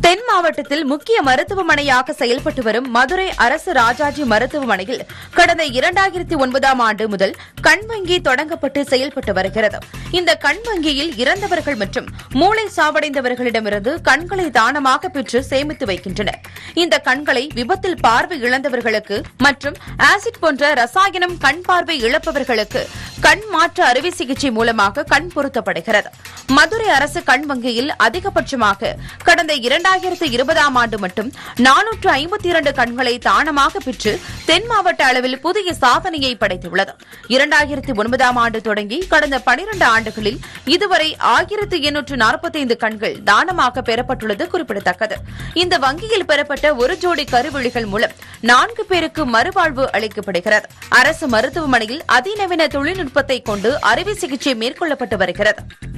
தென் மாவட்டத்தில் முக்கிய மருத்துவமனையாக செயல்பட்டு வரும் மதுரை அரசு ராஜாஜி மருத்துவமனையில் கடந்த இரண்டாயிரத்தி ஒன்பதாம் ஆண்டு முதல் கண் வங்கி தொடங்கப்பட்டு செயல்பட்டு வருகிறது இந்த கண் வங்கியில் இறந்தவர்கள் மற்றும் மூளை சாவடைந்தவர்களிடமிருந்து கண்களை தானமாக பெற்று சேமித்து வைக்கின்றனர் இந்த கண்களை விபத்தில் பார்வை இழந்தவர்களுக்கு மற்றும் ஆசிட் போன்ற ரசாயனம் கண் பார்வை இழப்பவர்களுக்கு கண் மாற்று அறுவை சிகிச்சை மூலமாக கண் பொருத்தப்படுகிறது மதுரை அரசு கண் வங்கியில் அதிகபட்சமாக கடந்த இரண்டாயிரத்து இருபதாம் ஆண்டு மட்டும் நானூற்று ஐம்பத்தி இரண்டு கண்களை தானமாக பெற்று தென் மாவட்ட அளவில் புதிய சாதனையை படைத்துள்ளது இரண்டாயிரத்தி ஒன்பதாம் ஆண்டு தொடங்கி கடந்த பனிரண்டு ஆண்டுகளில் இதுவரை ஆயிரத்து எண்ணூற்று நாற்பத்தைந்து கண்கள் தானமாக பெறப்பட்டுள்ளது குறிப்பிடத்தக்கது இந்த வங்கியில் பெறப்பட்ட ஒரு ஜோடி கருவிழிகள் மூலம் நான்கு பேருக்கு மறுவாழ்வு அளிக்கப்படுகிறது அரசு மருத்துவமனையில் அதிநவீன தொழில்நுட்பத்தை கொண்டு அறுவை சிகிச்சை மேற்கொள்ளப்பட்டு வருகிறது